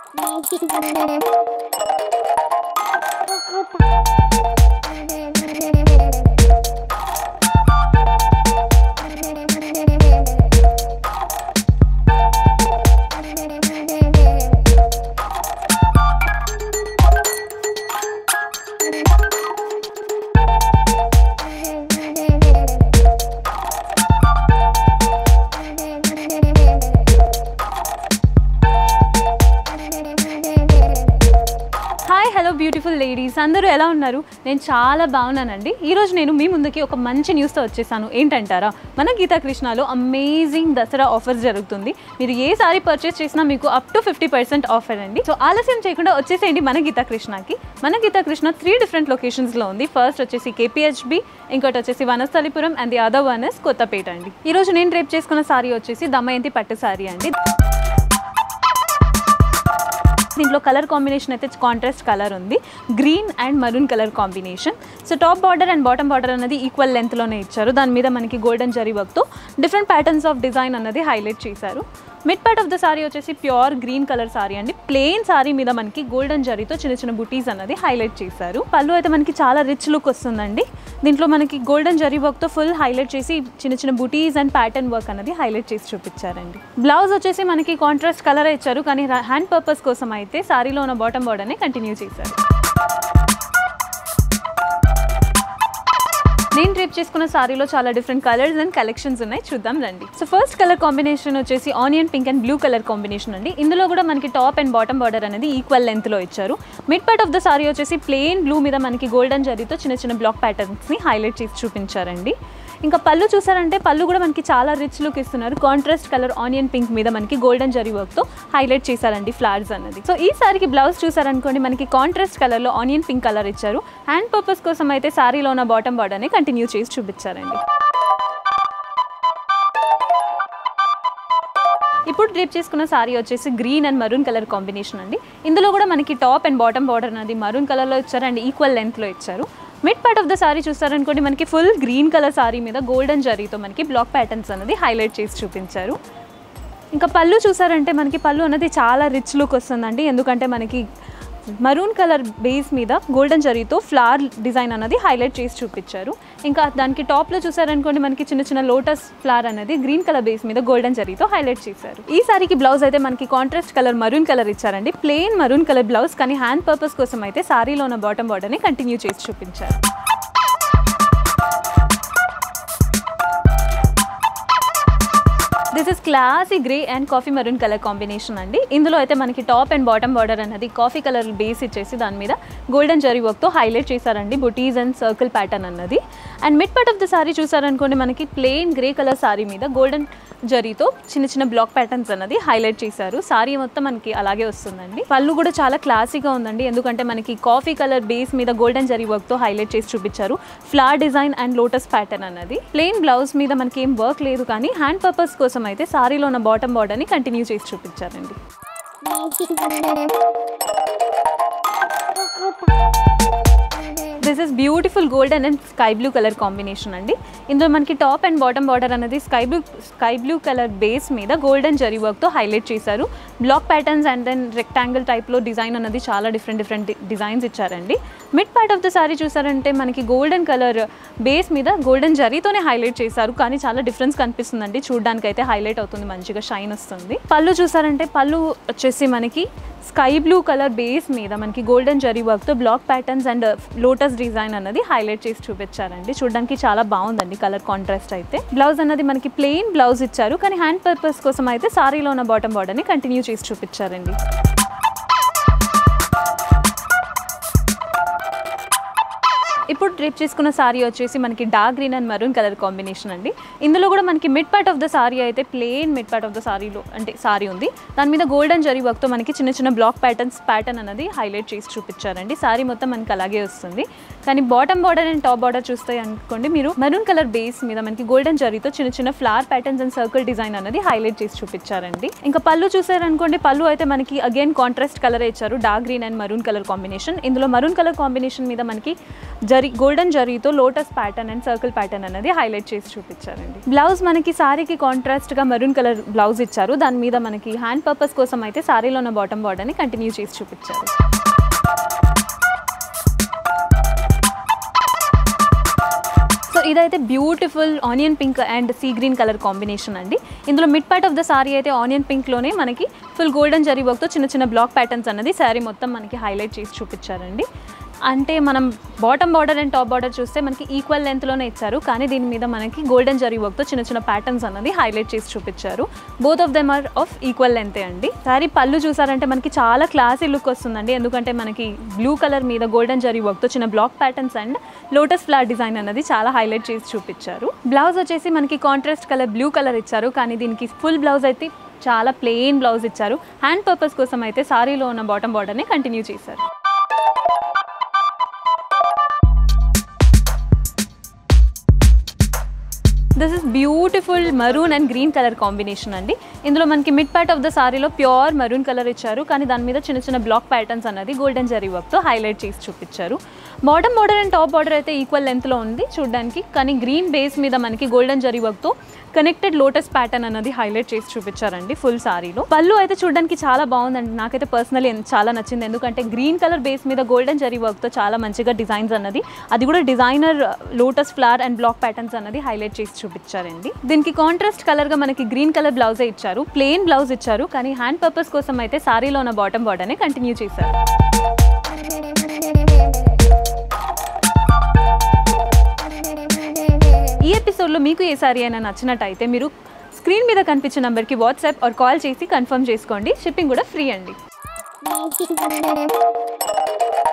hi hello beautiful ladies అందరూ ఎలా ఉన్నారు నేను చాలా బాగున్నానండి ఈరోజు నేను మీ ముందుకి ఒక మంచి న్యూస్తో వచ్చేసాను ఏంటంటారా మన గీతా కృష్ణలో అమేజింగ్ దసరా ఆఫర్ జరుగుతుంది మీరు ఏ సారీ పర్చేస్ చేసినా మీకు up to fifty percent offer అండి సో ఆలస్యం చేయకుండా వచ్చేసేయండి మన గీతా కృష్ణకి మన గీతా కృష్ణ త్రీ డిఫరెంట్ లొకేషన్స్లో ఉంది ఫస్ట్ వచ్చేసి కేపీహెచ్బి ఇంకోటి వచ్చేసి Vanasthalipuram and the other one is Kothapet అండి ఈరోజు నేను రేపు చేసుకున్న సారీ వచ్చేసి దమయంతి పట్టు సారీ అండి దీంట్లో కలర్ కాంబినేషన్ అయితే కాంట్రాస్ట్ కలర్ ఉంది green and maroon colour combination so top border and bottom border అనేది ఈక్వల్ లెంత్లోనే ఇచ్చారు దాని మీద మనకి గోల్డెన్ జరీ వర్క్తో డిఫరెంట్ ప్యాటర్న్స్ ఆఫ్ డిజైన్ అన్నది హైలైట్ చేశారు mid part of the sari వచ్చేసి ప్యూర్ గ్రీన్ కలర్ సారీ అండి ప్లెయిన్ సారీ మీద మనకి గోల్డెన్ జరీతో చిన్న చిన్న బుటీస్ అన్నది హైలైట్ చేశారు పళ్ళు అయితే మనకి చాలా రిచ్ లుక్ వస్తుందండి దీంట్లో మనకి గోల్డెన్ జరీ వర్క్తో ఫుల్ హైలైట్ చేసి చిన్న చిన్న బుటీస్ అండ్ ప్యాటర్న్ వర్క్ అనేది హైలైట్ చేసి చూపించారండి బ్లౌజ్ వచ్చేసి మనకి కాంట్రాస్ట్ కలర్ ఇచ్చారు కానీ హ్యాండ్ పర్పస్ కోసం అయితే సారీలో ఉన్న బాటమ్ బార్డర్ని కంటిన్యూ చేశారు నేను డ్రేప్ చేసుకున్న సారీలో చాలా డిఫరెంట్ కలర్స్ అండ్ కలెక్షన్స్ ఉన్నాయి చూద్దాం రండి సో ఫస్ట్ కలర్ కాంబినేషన్ వచ్చేసి onion pink and blue colour combination అండి ఇందులో కూడా మనకి టాప్ అండ్ బాటమ్ బార్డర్ అనేది ఈక్వల్ లెంత్లో ఇచ్చారు mid part of the sari వచ్చేసి ప్లెయిన్ బ్లూ మీద మనకి గోల్డెన్ జరీతో చిన్న చిన్న బ్లాక్ ప్యాటర్న్స్ని హైలైట్ చేసి చూపించారండి ఇంకా పళ్ళు చూసారంటే పళ్ళు కూడా మనకి చాలా రిచ్ లుక్ ఇస్తున్నారు కాంట్రాస్ట్ కలర్ ఆనియన్ పింక్ మీద మనకి గోల్డెన్ జరీ వర్క్తో హైలైట్ చేశారండి ఫ్లవర్స్ అన్నది సో ఈ సారీకి బ్లౌజ్ చూసారనుకోండి మనకి కాంట్రాస్ట్ కలర్లో ఆనియన్ పింక్ కలర్ ఇచ్చారు హ్యాండ్ పర్పస్ కోసం అయితే సారీలో ఉన్న బాటమ్ బార్డర్ని కంటిన్యూ చేసి చూపించారండి ఇప్పుడు డ్రేప్ చేసుకున్న సారీ వచ్చేసి green and maroon colour combination అండి ఇందులో కూడా మనకి టాప్ అండ్ బాటమ్ బార్డర్ అనేది మరూన్ కలర్లో ఇచ్చారు అండ్ ఈక్వల్ లెంత్లో ఇచ్చారు mid part of the sari చూస్తారనుకోండి మనకి ఫుల్ గ్రీన్ కలర్ సారీ మీద గోల్డెన్ జరీతో మనకి బ్లాక్ ప్యాటర్న్స్ అనేది హైలైట్ చేసి చూపించారు ఇంకా పళ్ళు చూసారంటే మనకి పళ్ళు అనేది చాలా రిచ్ లుక్ వస్తుందండి ఎందుకంటే మనకి మరూన్ కలర్ బేస్ మీద గోల్డెన్ జరీతో ఫ్లవర్ డిజైన్ అనేది హైలైట్ చేసి చూపించారు ఇంకా దానికి టాప్లో చూసారనుకోండి మనకి చిన్న చిన్న లోటస్ ఫ్లవర్ అనేది గ్రీన్ కలర్ బేస్ మీద గోల్డెన్ జరీతో హైలైట్ చేశారు ఈ సారీకి బ్లౌజ్ అయితే మనకి కాంట్రాస్ట్ కలర్ మరూన్ కలర్ ఇచ్చారండి ప్లెయిన్ మరూన్ కలర్ బ్లౌజ్ కానీ హ్యాండ్ పర్పస్ కోసం అయితే సారీలో ఉన్న బాటమ్ బార్డర్ని కంటిన్యూ చేసి చూపించారు this is classy grey and coffee maroon colour combination అండి ఇందులో అయితే మనకి టాప్ అండ్ బాటమ్ బార్డర్ అనేది కాఫీ కలర్ బేస్ ఇచ్చేసి దాని మీద గోల్డెన్ జరీ వర్క్తో హైలైట్ చేశారండి బుటీస్ అండ్ సర్కిల్ ప్యాటర్న్ అన్నది and mid part of the sari చూసారనుకోండి మనకి ప్లెయిన్ గ్రే కలర్ సారీ మీద గోల్డెన్ జరీతో చిన్న చిన్న బ్లాక్ ప్యాటర్న్స్ అనేది హైలైట్ చేశారు సారీ మొత్తం మనకి అలాగే వస్తుందండి పళ్ళు కూడా చాలా క్లాసీగా ఉందండి ఎందుకంటే మనకి కాఫీ కలర్ బేస్ మీద గోల్డెన్ జరీ వర్క్తో హైలైట్ చేసి చూపించారు flower design and lotus pattern అన్నది ప్లెయిన్ బ్లౌజ్ మీద మనకి ఏం వర్క్ లేదు కానీ హ్యాండ్ పర్పస్ కోసం అయితే సారీలో ఉన్న బాటమ్ బార్డర్ని కంటిన్యూ చేసి చూపించారండి this is beautiful golden and sky blue colour combination అండి ఇందులో మనకి టాప్ అండ్ బాటమ్ బార్డర్ అనేది sky blue sky blue colour base మీద గోల్డెన్ జరీ వర్క్తో హైలైట్ చేశారు block patterns and then rectangle టైప్లో డిజైన్ అనేది చాలా డిఫరెంట్ డిఫరెంట్ డిజైన్స్ ఇచ్చారండి mid part of the sari చూసారంటే మనకి గోల్డెన్ కలర్ బేస్ మీద గోల్డెన్ జరీతోనే హైలైట్ చేశారు కానీ చాలా డిఫరెన్స్ కనిపిస్తుందండి చూడడానికి అయితే హైలైట్ అవుతుంది మంచిగా షైన్ వస్తుంది పళ్ళు చూసారంటే పళ్ళు వచ్చేసి మనకి స్కై బ్లూ కలర్ బేస్ మీద మనకి గోల్డెన్ జరీ వర్క్తో block patterns and lotus design అన్నది హైలైట్ చేసి చూపించారండి చూడడానికి చాలా బాగుందండి కలర్ కాంట్రాస్ట్ అయితే బ్లౌజ్ అన్నది మనకి ప్లెయిన్ బ్లౌజ్ ఇచ్చారు కానీ హ్యాండ్ పర్పస్ కోసం అయితే సారీలో ఉన్న బాటమ్ బార్డర్ని కంటిన్యూ చేసి చూపించారండి ఇప్పుడు డ్రేప్ చేసుకున్న సారీ వచ్చేసి మనకి dark green and maroon colour combination అండి ఇందులో కూడా మనకి mid part of the sari అయితే plain mid part of the సారీలో అంటే సారీ ఉంది దాని మీద గోల్డెన్ జరీ వర్క్తో మనకి చిన్న చిన్న బ్లాక్ ప్యాటర్న్స్ ప్యాటర్న్ అనేది హైలైట్ చేసి చూపించారండి సారీ మొత్తం మనకి అలాగే వస్తుంది కానీ bottom border and top border చూస్తే అనుకోండి మీరు మెరూన్ కలర్ బేస్ మీద మనకి గోల్డెన్ జరీతో చిన్న చిన్న flower patterns and circle design అనేది హైలైట్ చేసి చూపించారండి ఇంకా పళ్ళు చూసారనుకోండి పళ్ళు అయితే మనకి అగైన్ కాంట్రాస్ట్ కలర్ ఇచ్చారు dark green and maroon colour combination ఇందులో మరూన్ కలర్ కాంబినేషన్ మీద మనకి జరీ గోల్డెన్ జరీతో lotus pattern and circle pattern అనేది హైలైట్ చేసి చూపించారండి బ్లౌజ్ మనకి సారీకి కాంట్రాస్ట్గా మెరూన్ కలర్ బ్లౌజ్ ఇచ్చారు దాని మీద మనకి హ్యాండ్ పర్పస్ కోసం అయితే సారీలో ఉన్న బాటమ్ బార్డర్ని కంటిన్యూ చేసి చూపించారు సో ఇదైతే beautiful onion pink and sea green colour combination అండి ఇందులో mid part of the sari అయితే ఆనియన్ పింక్లోనే మనకి ఫుల్ గోల్డెన్ జరీ వర్క్తో చిన్న చిన్న బ్లాక్ ప్యాటర్న్స్ అన్నది శారీ మొత్తం మనకి హైలైట్ చేసి చూపించారండి అంటే మనం bottom border and top border చూస్తే మనకి ఈక్వల్ లెంత్లోనే ఇచ్చారు కానీ దీని మీద మనకి గోల్డెన్ జరీ వర్క్తో చిన్న చిన్న ప్యాటర్న్స్ అన్నది హైలైట్ చేసి చూపించారు both of them are of equal లెంతే అండి సారీ పళ్ళు చూసారంటే మనకి చాలా క్లాసీ లుక్ వస్తుందండి ఎందుకంటే మనకి బ్లూ కలర్ మీద గోల్డెన్ జరీ వర్క్తో చిన్న block patterns and lotus flat design అన్నది చాలా హైలైట్ చేసి చూపించారు బ్లౌజ్ వచ్చేసి మనకి కాంట్రాస్ట్ కలర్ బ్లూ కలర్ ఇచ్చారు కానీ దీనికి ఫుల్ బ్లౌజ్ అయితే చాలా ప్లెయిన్ బ్లౌజ్ ఇచ్చారు హ్యాండ్ పర్పస్ కోసం అయితే సారీలో ఉన్న బాటమ్ బార్డర్ని కంటిన్యూ చేశారు this is beautiful maroon and green colour combination అండి ఇందులో మనకి మిడ్ పార్ట్ ఆఫ్ ద సారీలో ప్యూర్ మరూన్ కలర్ ఇచ్చారు కానీ దాని మీద చిన్న చిన్న బ్లాక్ ప్యాటర్న్స్ అన్నది గోల్డెన్ జరీ వర్క్తో హైలైట్ చేసి చూపించారు bottom border and top border అయితే ఈక్వల్ లెంత్లో ఉంది చూడడానికి కానీ గ్రీన్ బేస్ మీద మనకి గోల్డెన్ జరీ వర్క్తో కనెక్టెడ్ లోటస్ ప్యాటర్న్ అన్నది హైలైట్ చేసి చూపించారండి ఫుల్ సారీలో పళ్ళు అయితే చూడడానికి చాలా బాగుందండి నాకైతే పర్సనలీ చాలా నచ్చింది ఎందుకంటే గ్రీన్ కలర్ బేస్ మీద గోల్డెన్ జరీ వర్క్తో చాలా మంచిగా డిజైన్స్ అన్నది అది కూడా designer lotus flower and block patterns అన్నది హైలైట్ చేసి చూపించారండి దీనికి కాంట్రాస్ట్ కలర్గా మనకి గ్రీన్ కలర్ బ్లౌజే ఇచ్చారు ప్లెయిన్ బ్లౌజ్ ఇచ్చారు కానీ హ్యాండ్ పర్పస్ కోసం అయితే సారీలో ఉన్న బాటమ్ బార్డర్నే కంటిన్యూ చేశారు ఈ ఎపిసోడ్లో మీకు ఏ సారీ అయినా నచ్చినట్టయితే మీరు స్క్రీన్ మీద కనిపించే నెంబర్కి వాట్సాప్ ఆర్ కాల్ చేసి కన్ఫర్మ్ చేసుకోండి షిప్పింగ్ కూడా ఫ్రీ అండి